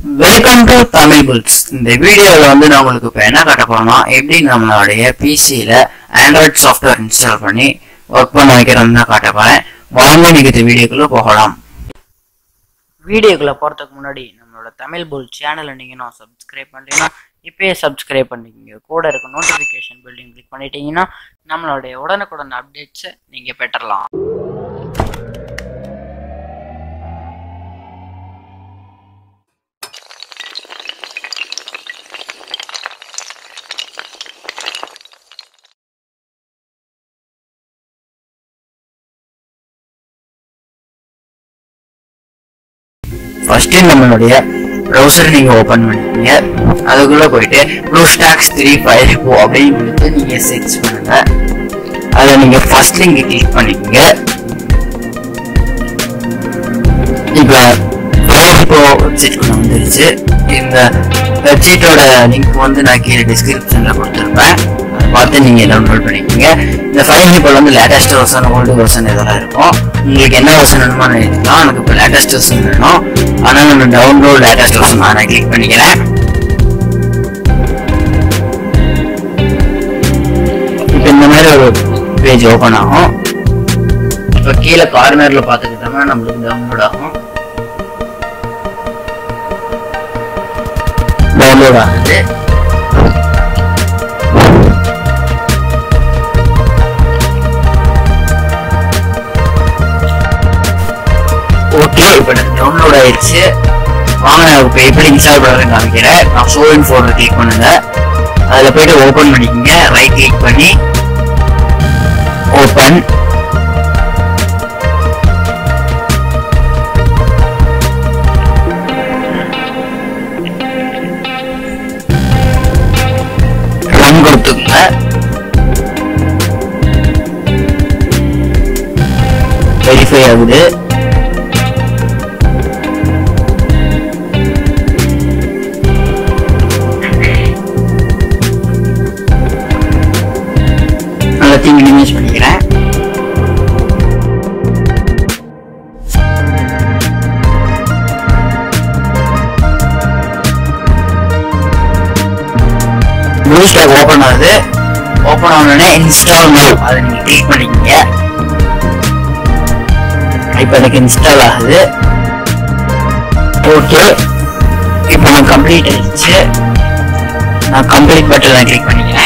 welcome to Tamil bulls இந்த வீடியோவில் வந்து நான் உங்களுக்கு இப்போ என்ன காட்ட போறேன்னா எப்படி நம்மளுடைய பிசியில் ஆண்ட்ராய்ட் சாஃப்ட்வேர் இன்ஸ்டால் பண்ணி ஒர்க் பண்ண வைக்கிறோம்னு தான் காட்ட போறேன் வாங்க இன்னைக்கு இந்த வீடியோக்குள்ள போகலாம் வீடியோக்குள்ள போகிறதுக்கு முன்னாடி நம்மளோட தமிழ் புல் சேனலை நீங்கள் நான் சப்ஸ்கிரைப் பண்ணுறீங்கன்னா இப்பயே சப்ஸ்கிரைப் பண்ணிக்கோங்க கூட இருக்க நோட்டிஃபிகேஷன் பில்டிங் கிளிக் பண்ணிட்டீங்கன்னா நம்மளுடைய உடனுக்குடன் அப்டேட்ஸை நீங்கள் பெற்றலாம் ஃபர்ஸ்ட் நம்மளுடைய ப்ரௌசர் நீங்க ஓபன் பண்ணிக்கீங்க அதுக்குள்ள போயிட்டு ப்ளூ ஸ்டாக்ஸ் த்ரீ ஃபைவ் ஃபோ அப்படின்னு கொடுத்து நீங்க சர்ச் பண்ணுங்க அதை நீங்க ஃபர்ஸ்ட் லிங்க் கிளிக் பண்ணிக்கோங்க இப்போ இப்போ வெப்சைட்குள்ள வந்துருச்சு இந்த வெப்சைட்டோட லிங்க் வந்து நான் கீழே டிஸ்கிரிப்ஷன்ல கொடுத்துருப்பேன் அதை பார்த்து நீங்க டவுன்லோட் பண்ணிக்கோங்க இந்த ஃபைல் இப்போ வந்து லேட்டஸ்ட் வெர்ஷன் ஓல்டு வெர்ஷன் இதெல்லாம் இருக்கும் உங்களுக்கு என்ன வெர்ஷன் வேணுமோ நினைக்கலாம் எனக்கு இப்போ லேட்டஸ்ட் வெர்ஷன் வேணும் ஆனால் நான் டவுன்லோட் லேட்டஸ்ட் வெர்ஷன் நான் கிளிக் பண்ணிக்கிறேன் இப்போ இந்த மாதிரி ஒரு பேஜ் ஓப்பன் ஆகும் இப்போ கீழே கார்னர்ல பார்த்துக்கிட்டோம்னா நம்மளுக்கு டவுன்லோட் ஆகும் டவுன்லோட் ஆகுது ஓகே இப்போ எனக்கு டவுன்லோட் ஆயிடுச்சு வாங்க நான் இப்போ எப்படி இன்ஸ்டால் பண்ணுறேன்னு காமிக்கிறேன் நான் ஷோ இன் ஃபோனில் கிளிக் பண்ணுங்க அதில் போயிட்டு ஓப்பன் பண்ணிக்கோங்க ரைட் கிளிக் பண்ணி ஓப்பன் ரன் கொடுத்துங்க வெரிஃபை ஆகுது எல்லாத்தையும் மினிமைஸ் பண்ணிக்கிறேன் ப்ளூ ஸ்டாக் ஓப்பன் ஆகுது ஓப்பன் ஆனோடனே இன்ஸ்டால் நோ அதை நீங்க கிளிக் பண்ணிக்கீங்க இப்போ எனக்கு இன்ஸ்டால் ஆகுது ஓகே இப்போ நான் கம்ப்ளீட் ஆயிடுச்சு நான் கம்ப்ளீட் பட்டனை கிளிக் பண்ணிக்கிறேன்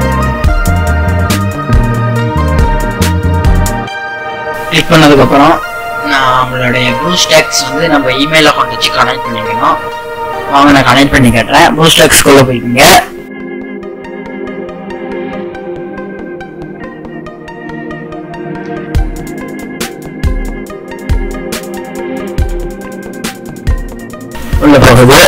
கிளிக் பண்ணதுக்கப்புறம் நம்மளுடைய ப்ளூஸ்டாக்ஸ் வந்து நம்ம இமெயில் அக்கௌண்ட் வச்சு கனெக்ட் பண்ணிக்கணும் வாங்க நான் கனெக்ட் பண்ணி கேட்டுறேன் ப்ளூஸ்டாக்ஸ்குள்ளே போய்க்குங்க உள்ள போகுது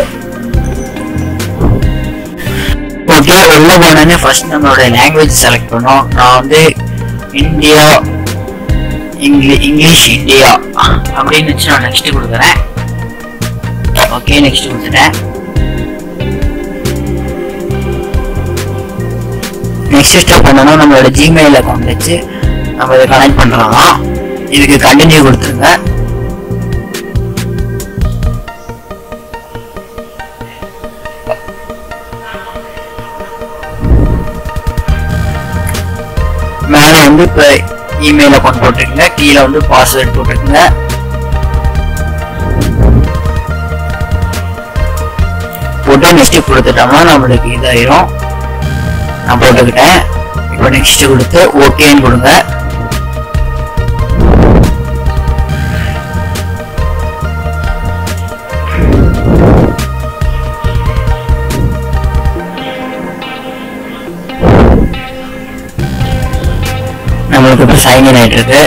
ஓகே உள்ள போனோடனே ஃபர்ஸ்ட் நம்மளோட லாங்குவேஜ் செலக்ட் பண்ணோம் நான் வந்து இந்தியா இங்கிலீ இங்கிலீஷ் இந்தியா அப்படின்னு வச்சு நான் நெக்ஸ்ட் கொடுக்குறேன் ஓகே நெக்ஸ்ட் கொடுத்துட்டேன் நெக்ஸ்ட் ஸ்டெப் பண்ணணும் நம்மளோட ஜிமெயில் அக்கௌண்ட் வச்சு நம்ம இதை கனெக்ட் பண்ணுறோம் இதுக்கு கண்டினியூ கொடுத்துருங்க மேலே வந்து இப்போ இமெயில் அக்கௌண்ட் போட்டுருங்க கீழே வந்து பாஸ்வேர்ட் போட்டுருங்க போட்டு நெக்ஸ்ட் கொடுத்துட்டோம்னா நம்மளுக்கு இதாயிரும் நான் போட்டுக்கிட்டேன் இப்போ நெக்ஸ்ட் கொடுத்து ஓகேன்னு கொடுங்க நம்மளுக்கு இப்போ சைன் ஆயிட்டு இருக்கு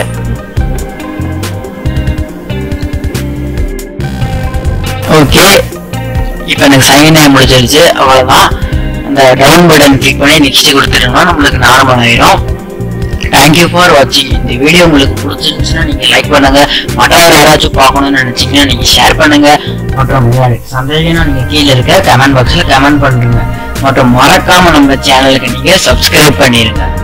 ஓகே இப்போ எனக்கு சைன் ஆகி முடிச்சிருச்சு அவ்வளோதான் அந்த டவுன் பட்டன் கிளிக் பண்ணி நெக்ஸ்ட் கொடுத்துட்டோம்னா நம்மளுக்கு நார்மல் ஆயிரும் தேங்க்யூ ஃபார் வாட்சிங் இந்த வீடியோ உங்களுக்கு பிடிச்சிருந்துச்சுன்னா நீங்கள் லைக் பண்ணுங்க மற்றவங்க யாராச்சும் பார்க்கணும்னு நினச்சிங்கன்னா நீங்கள் ஷேர் பண்ணுங்க மற்றும் சந்தேகம்னா நீங்கள் கீழே இருக்க கமெண்ட் பாக்ஸில் கமெண்ட் பண்ணுங்க மற்றும் மறக்காம நம்ம சேனலுக்கு நீங்கள் சப்ஸ்கிரைப் பண்ணிடுங்க